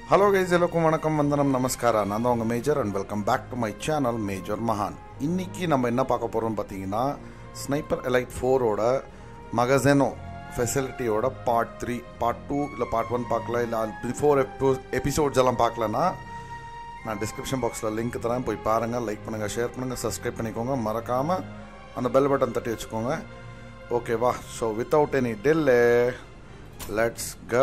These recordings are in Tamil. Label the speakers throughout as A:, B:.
A: ஹலோ கைஸ் எல்லோருக்கும் வணக்கம் வந்தனம் நமஸ்காரா நான் தான் உங்கள் Major and welcome back to my channel Major மகான் இன்னைக்கு நம்ம என்ன பார்க்க போகிறோம் பார்த்தீங்கன்னா ஸ்னைப்பர் எலைட் ஃபோரோட மகசனோ ஃபெசிலிட்டியோட பார்ட் த்ரீ பார்ட் டூ இல்லை பார்ட் ஒன் பார்க்கல இல்லை பிஃபோர் எபிசோட்ஸ் எல்லாம் பார்க்கலன்னா நான் டிஸ்கிரிப்ஷன் பாக்ஸில் லிங்க் தரேன் போய் பாருங்கள் லைக் பண்ணுங்கள் ஷேர் பண்ணுங்கள் சப்ஸ்கிரைப் பண்ணிக்கோங்க மறக்காமல் அந்த பெல் பட்டன் தட்டி வச்சுக்கோங்க ஓகேவா so without any delay let's go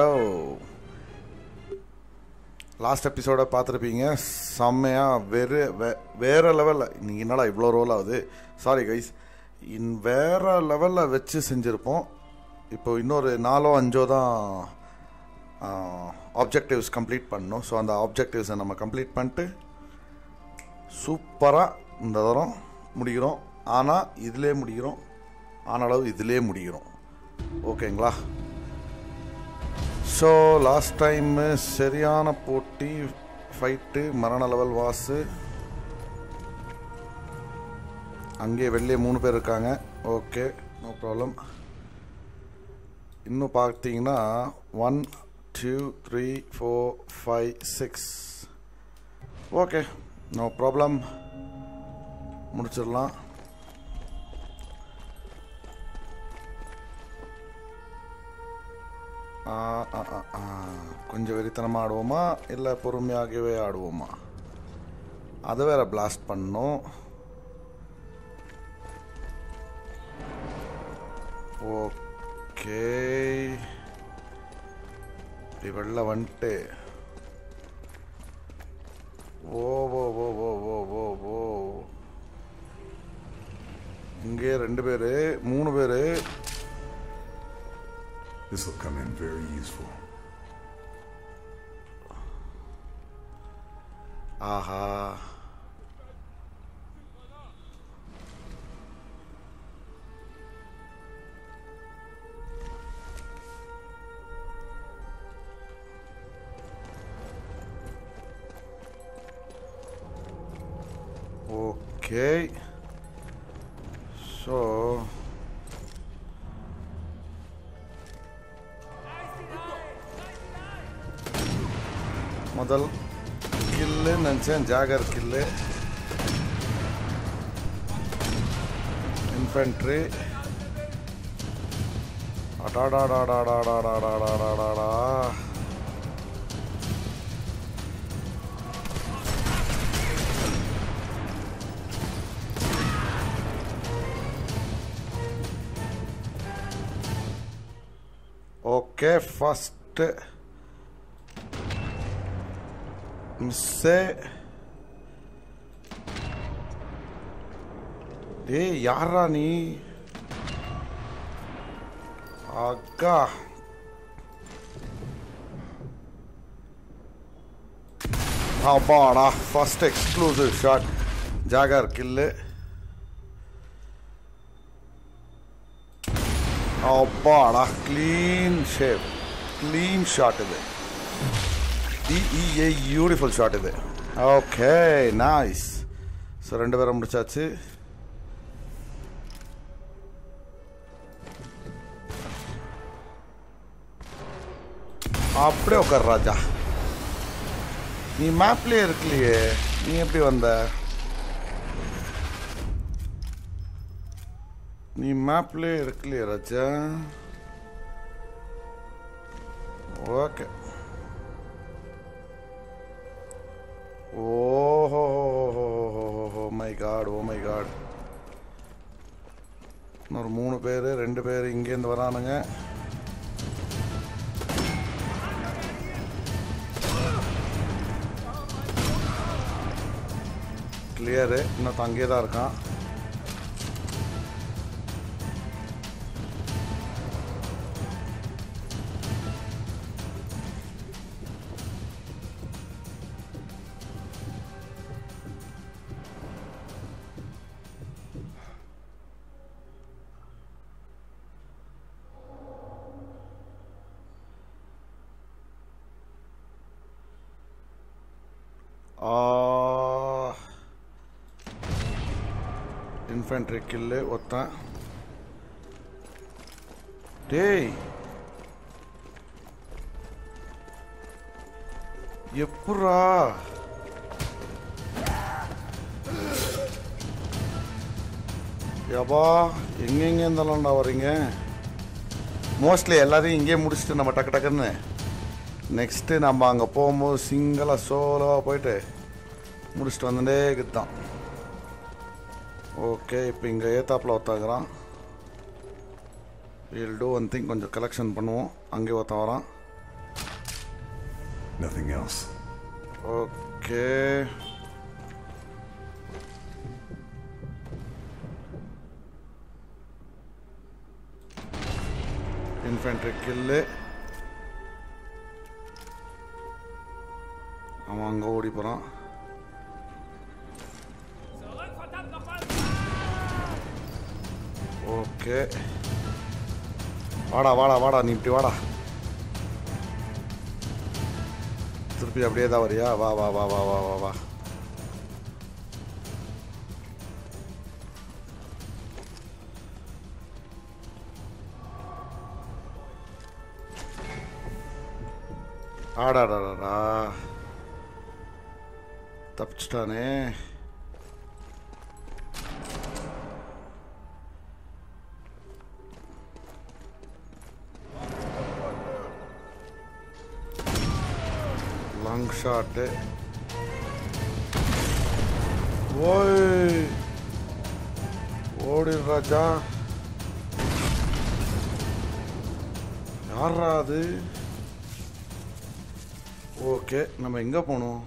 A: last episode பார்த்துருப்பீங்க செம்மையாக வேறு வே வேறு லெவலில் இன்னைக்கு என்னடா இவ்வளோ ரோல் ஆகுது சாரி கைஸ் இன் வேறு லெவலில் வச்சு செஞ்சுருப்போம் இப்போ இன்னொரு நாலோ அஞ்சோ தான் ஆப்ஜெக்டிவ்ஸ் கம்ப்ளீட் பண்ணணும் ஸோ அந்த ஆப்ஜெக்டிவ்ஸை நம்ம கம்ப்ளீட் பண்ணிட்டு சூப்பராக இந்த தரம் முடிக்கிறோம் ஆனால் இதிலே முடிக்கிறோம் ஆனளவு இதிலே முடிக்கிறோம் ஓகேங்களா ஸோ லாஸ்ட் டைமு சரியான போட்டி ஃபைட்டு மரண லெவல் வாசு அங்கே வெளியே மூணு பேர் இருக்காங்க ஓகே நோ ப்ராப்ளம் இன்னும் பார்த்தீங்கன்னா one two three four five six okay no problem முடிச்சிடலாம் ஆ, ஆ, ஆ, ஆ. கொஞ்சம் வெறித்தனமாக ஆடுவோமா இல்லை பொறுமையாகவே ஆடுவோமா அதை வேற பிளாஸ்ட் பண்ணணும் ஓகே இப்படி வெளில வந்துட்டு ஓ ஓ ஓ ஓ ஓ ஓ ஓ இங்கே ரெண்டு பேர் மூணு பேர்
B: This will come in very useful.
A: ஆஹா ஓகே ஸோ முதல் கில்லு நினச்சேன் ஜாகர் கில்லு இன்ஃபென்ட்ரி அடாடாடாடாடாடாடாடாடாடாடா ஓகே ஃபஸ்ட்டு மிஸ்ஸே டேய் யாரா நீ அக்கா அப்பாடா ஃபர்ஸ்ட் எக்ஸ்க்ளூசிவ் ஷாட் ஜாகர் கில்லு அப்பாடா க்ளீன் ஷேப் க்ளீன் ஷாட் இது டிஇஏ பியூட்டிஃபுல் ஷாட் இது ஓகே நைஸ் ஸோ ரெண்டு பேரும் முடிச்சாச்சு அப்படியே உட்கார் ராஜா நீ மேப்லேயே இருக்கலையே நீ எப்படி வந்த நீ மேப்லேயே இருக்கலையே ராஜா ஓகே ஓஹோ my god oh my god இன்னொரு மூணு பேர் ரெண்டு பேர் இங்கேருந்து வரானுங்க கிளியரு இன்னும் அங்கேயே தான் இருக்கான் ಇನ್ಫೆಂಟ್ರಿ ಕಿಲ್ಲೆ ಒತ್ತ டேய் எப்புட்றா யப்பா எங்கெங்க இருந்தாலும்டா வரீங்க மோஸ்ட்லி எல்லாரையும் இங்கேயே முடிச்சுட்டு நம்ம டக்கு டக்குன்னு நெக்ஸ்ட்டு நம்ம அங்கே போகும்போது சிங்கிளாக சோலோவாக போயிட்டு முடிச்சுட்டு வந்துட்டே இருக்குதான் ஓகே இப்போ இங்கே ஏத்தாப்பில் ஒருத்தாக்குறான் வீல் டூ ஒன் திங் கொஞ்சம் கலெக்ஷன் பண்ணுவோம் அங்கே ஒருத்தன் வரான்
B: Nothing else.
A: Okay infantry kill அவன் அங்கே ஓடி போகிறான் ஓகே வாடா வாடா வாடா நீ இப்படி வாடா திருப்பி அப்படியே தான் வரியா வா வா வா வா வா வா வா ஆடாடாடா தப்பிச்சிட்டானே லாங் ஷாட்டு ஓய் ஓடி ராஜா யாரா அது ஓகே நம்ம எங்கே போகணும்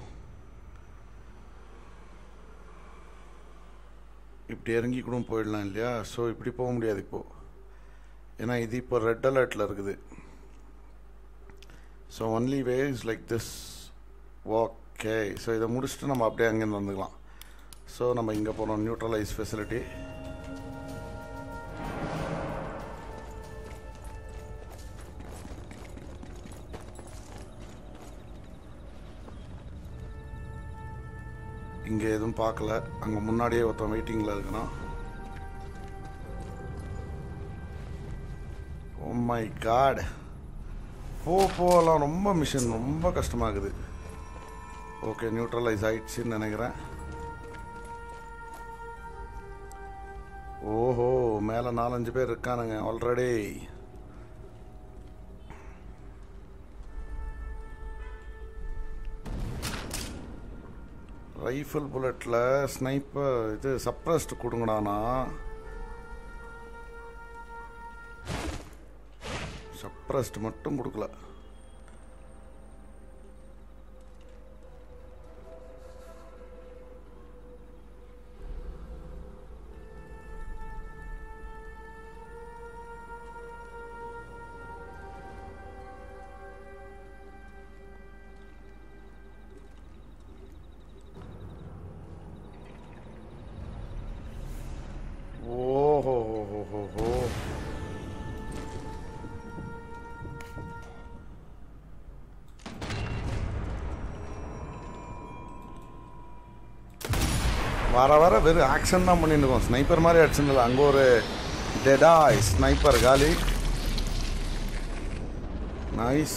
A: இப்படி இறங்கி கூட போயிடலாம் இல்லையா ஸோ இப்படி போக முடியாது இப்போது ஏன்னா இது இப்போ ரெட் அலர்ட்டில் இருக்குது so only way is like this okay so இதை முடிச்சுட்டு நம்ம அப்படியே அங்கேருந்து வந்துக்கலாம் ஸோ நம்ம இங்கே போகிறோம் நியூட்ரலைஸ் ஃபெசிலிட்டி இங்கே எதுவும் பார்க்கல அங்கே முன்னாடியே ஒருத்தன் வெயிட்டிங்கில் இருக்கணும் ஓ மை காட் போ போகலாம் ரொம்ப மிஷின் ரொம்ப கஷ்டமாகுது ஓகே நியூட்ரலைஸ் ஆயிடுச்சுன்னு நினைக்கிறேன் ஓஹோ மேலே நாலஞ்சு பேர் இருக்கானுங்க ஆல்ரெடி ரைஃபிள் புல்லட்டில் ஸ்னைப்பர் இது சப்ரஸ்ட் கொடுங்கடானா சப்ரஸ்ட் மட்டும் கொடுக்கல ஓஹோ ஹோ ஹோ ஹோ வர வர வெறும் ஆக்ஷன் தான் பண்ணிட்டு இருக்கோம் ஸ்னைப்பர் மாதிரி அடிச்சுன்னு இல்லை அங்கே ஒரு டெடா ஸ்னைப்பர் காலி நைஸ்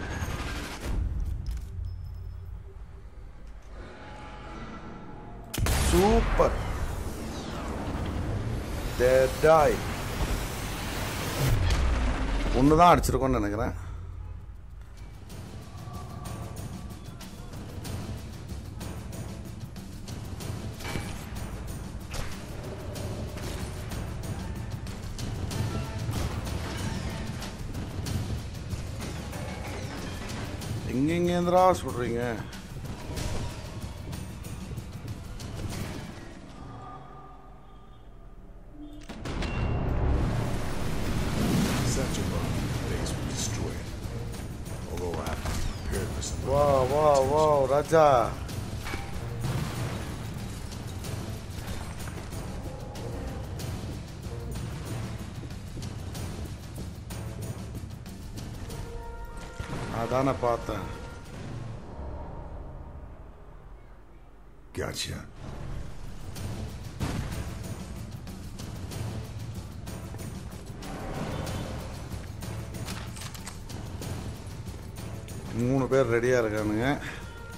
A: சூப்பர் டெடாய் ஒன்று தான் அடிச்சிருக்கோன்னு நினைக்கிறேன் எங்கெங்கேந்திரா சொல்றீங்க
B: Satchel bomb base was destroyed. Although I prepared for some
A: வா வா வா ராஜா அதானே பார்த்தேன்
B: Gotcha.
A: மூணு பேர் ரெடியாக இருக்கானுங்க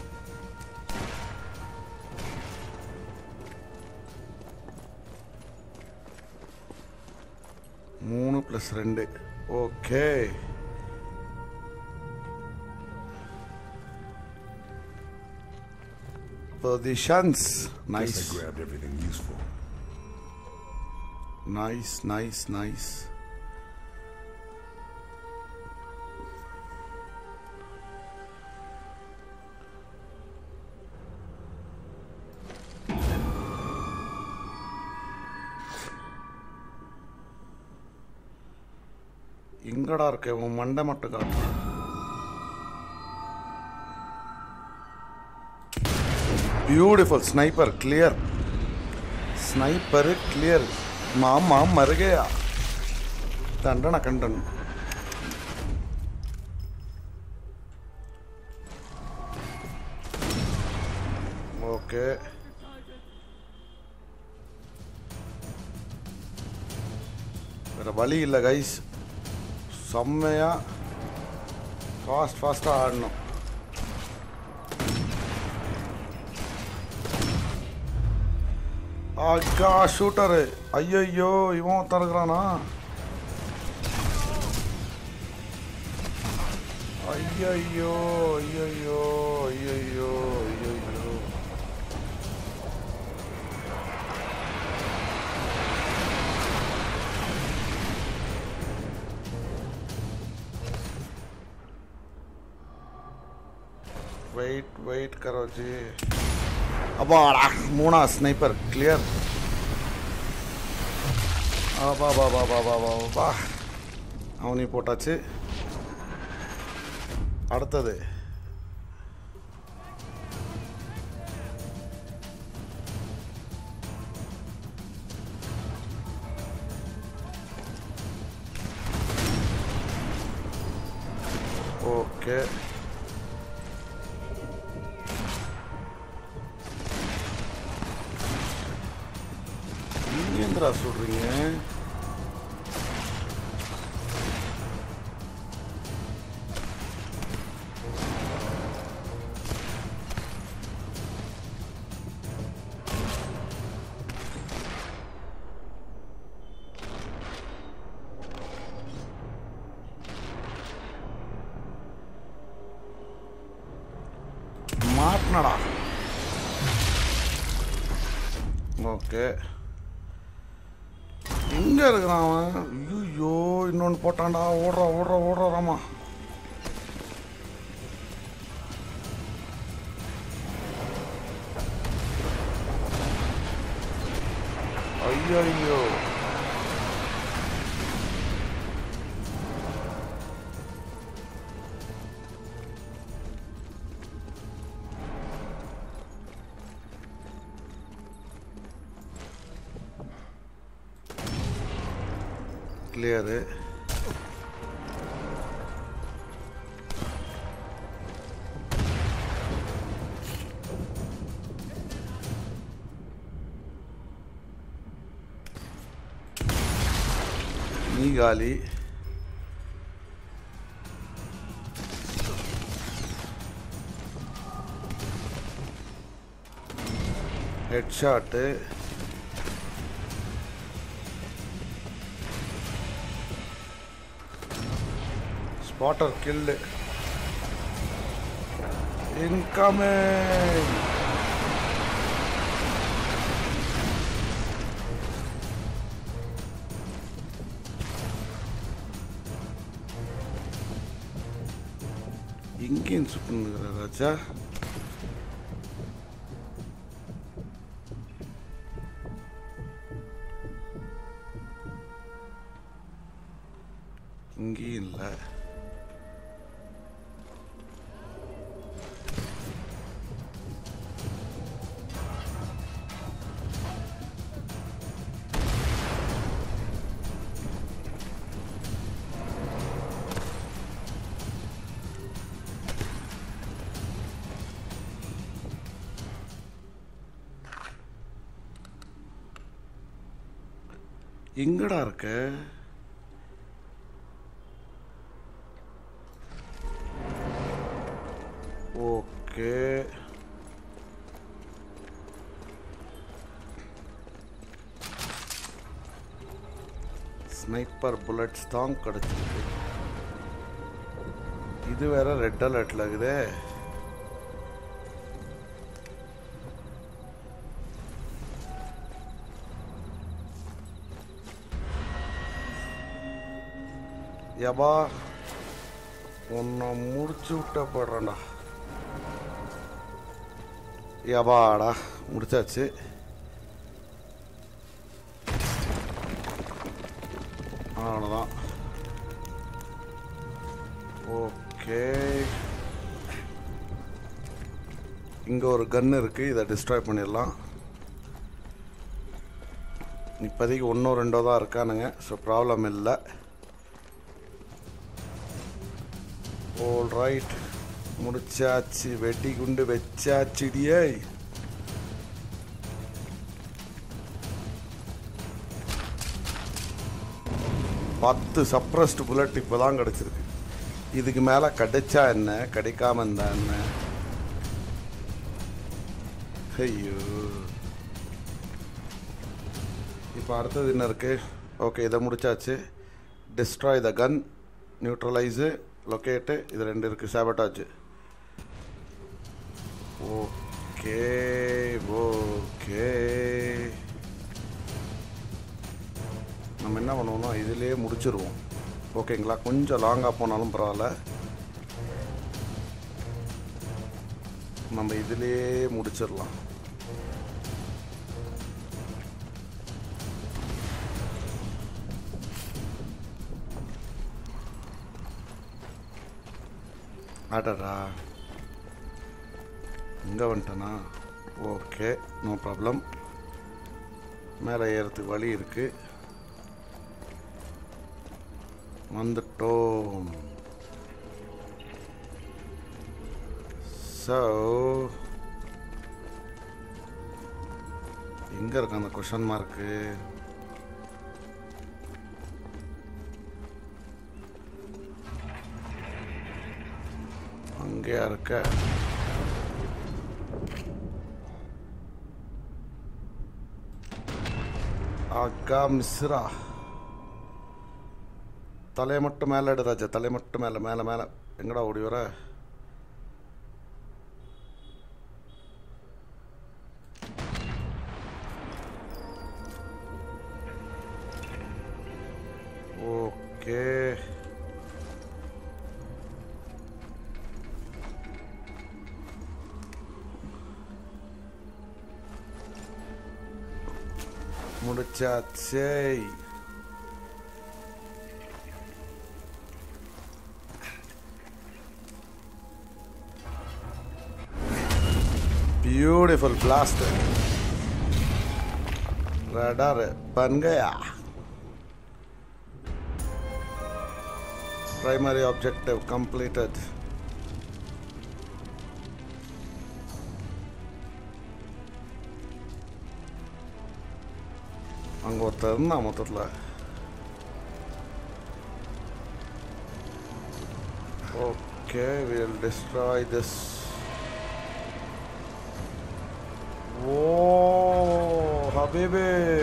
A: மூணு ப்ளஸ் ரெண்டு okay Positions.
B: Guess
A: Nice.
B: I grabbed everything useful.
A: Nice, nice, nice. எங்கடா இருக்க உன் மண்டை மட்டும் காட்டு beautiful sniper clear sniper clear मामा मर गया दंडना कंडन ஓகே வேற வழி இல்லை கைஸ் செம்மையா ஃபாஸ்ட் ஃபாஸ்ட்டாக ஆடணும் அக்கா ஷூட்டரு ஐயோ இவன் ஒருத்தன் இருக்கிறானா ஐயோ ஐயோ ஐயோ ஐயோ ஐயோ வெயிட் வெயிட் करो जी அப்பாடா மூணா ஸ்னைப்பர் கிளியர் அப்பா பா பா பா பா பா பா அவனையும் போட்டாச்சு அடுத்தது ஓகே நீங்க எந்திரா சொல்றீங்க மாட்டினடா ஓகே எங்க இருக்கிறான் அவன் ஐயோ இன்னொன்று போட்டான்டா ஓடுறா ஓடுறா ஓடுறா ராமா ஐயோ ஐயோ கிளியரு நீ காலி head shot Spotter killed. Incoming! இங்கேயும் சுட்டுனுங்கிற ராஜா இங்கேயும் இல்லை எங்கடா இருக்க ஓகே ஸ்னைப்பர் புல்லட்ஸ் தான் கிடச்சிருக்கு இது வேற ரெட் அலர்ட்ல இருக்குதே யபா உன்னை முடிச்சு விட்ட போடுறேன்டா யபாடா முடிச்சாச்சு அவ்வளோதான் ஓகே இங்கே ஒரு கன் இருக்குது இதை டிஸ்ட்ராய் பண்ணிடலாம் இப்போதைக்கு ஒன்றோ ரெண்டோ தான் இருக்கானுங்க ஸோ ப்ராப்ளம் இல்லை ஓல் ரைட் முடிச்சாச்சு வெட்டி குண்டு வச்சாச்சுடியே பத்து சப்ரஸ்ட் புல்லட் இப்போ தான் கிடச்சிருக்கு இதுக்கு மேலே கிடைச்சா என்ன கிடைக்காம இருந்தா என்ன ஐயோ இப்போ அடுத்தது என்ன இருக்கு ஓகே இதை முடிச்சாச்சு டிஸ்ட்ராய் த கன் நியூட்ரலைஸு லொக்கேட்டு இது ரெண்டு இருக்குது சேபட்டாச்சு ஓகே ஓகே நம்ம என்ன பண்ணுவோம்னா இதிலே முடிச்சிருவோம் ஓகேங்களா கொஞ்சம் லாங்காக போனாலும் பரவாயில்ல நம்ம இதிலே முடிச்சிடலாம் அடடா இங்கே வந்துட்டேனா ஓகே நோ ப்ராப்ளம் மேலே ஏறத்துக்கு வழி இருக்கு வந்துட்டோம் ஸோ எங்கே இருக்கு அந்த கொஷன் மார்க்கு அங்கேயா இருக்க அக்கா மிஸ்ரா தலையை மட்டும் மேலே எடு ராஜா தலையை மட்டும் மேலே மேலே மேலே எங்கடா ஓடி வர ஓகே முடிச்சாச்சே ब्यूटीफुल ब्लास्ट रडार बन गया प्राइमरी ऑब्जेक्टिव कंप्लीटेड அங்கே ஒருத்தர் இருந்தான் மொத்தத்தில் okay will destroy this oh ஹபீபி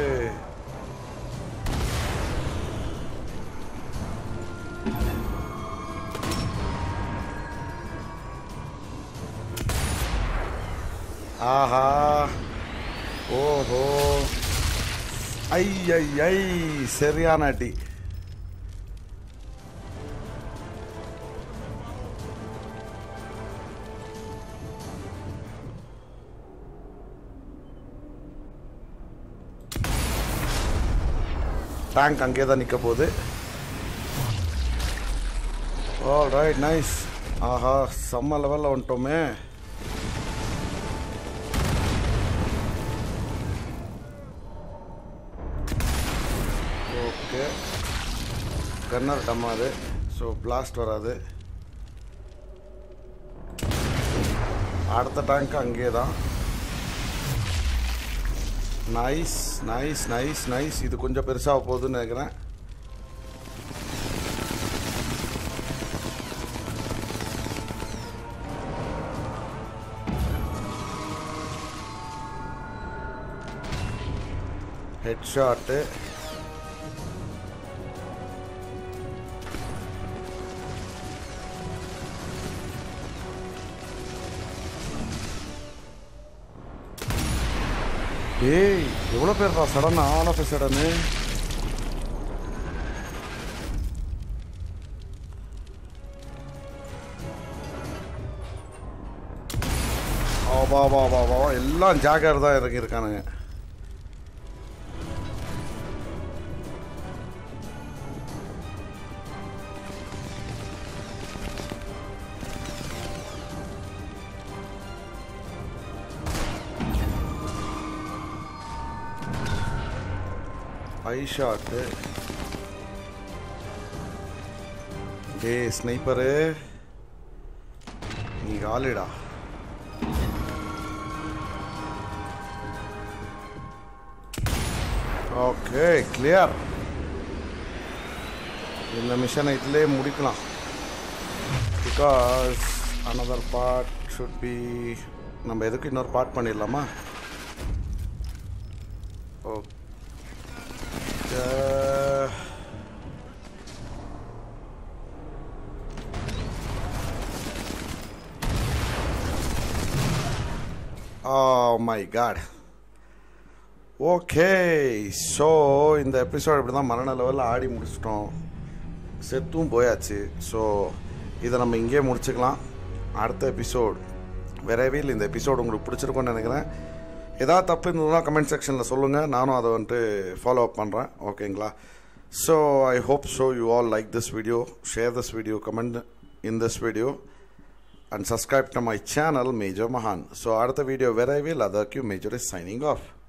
A: ஆஹா ஓஹோ ஐ ஐ ஐ சரியான அடி டேங்க் அங்கே தான் நிற்க போகுது ஆல் ரைட் நைஸ் ஆஹா செம்ம லெவலில் வந்துட்டோமே ஓகே கன்னர் டம்மா அது ஸோ பிளாஸ்ட் வராது அடுத்த டேங்க் அங்கே தான் நைஸ் நைஸ் நைஸ் நைஸ் இது கொஞ்சம் பெருசாக போகுதுன்னு நினைக்கிறேன் ஹெட் ஷாட்டு டேய் எவ்வளோ பேர்டா சடன் ஆல் ஆஃப் சடனு வா வா வா வா வா எல்லாம் ஜாகர் தான் இறங்கியிருக்கானுங்க ஐ ஷாட்டு டே ஸ்னைப்பரு நீ காலிடா ஓகே கிளியர் இந்த மிஷனை இதிலே முடிக்கலாம் because another part should be நம்ம எதுக்கு இன்னொரு பார்ட் பண்ணிடலாமா okay Oh my god. Okay so இந்த எபிசோட் இப்படி தான் மரண லெவலில் ஆடி முடிச்சிட்டோம் செத்தும் போயாச்சு ஸோ இதை நம்ம இங்கேயே முடிச்சுக்கலாம் அடுத்த எபிசோட் விரைவில் இந்த எபிசோடு உங்களுக்கு பிடிச்சிருக்கும்னு நினைக்கிறேன் ஏதாவது தப்பு இருந்ததுன்னா கமெண்ட் செக்ஷனில் சொல்லுங்கள் நானும் அதை வந்துட்டு ஃபாலோ அப் பண்ணுறேன் ஓகேங்களா so I hope so you all like this video share this video comment in this video and subscribe to my channel Major Mahan. So அடுத்த வீடியோ விரைவில் அதற்கு மேஜர் இஸ் சைனிங் ஆஃப்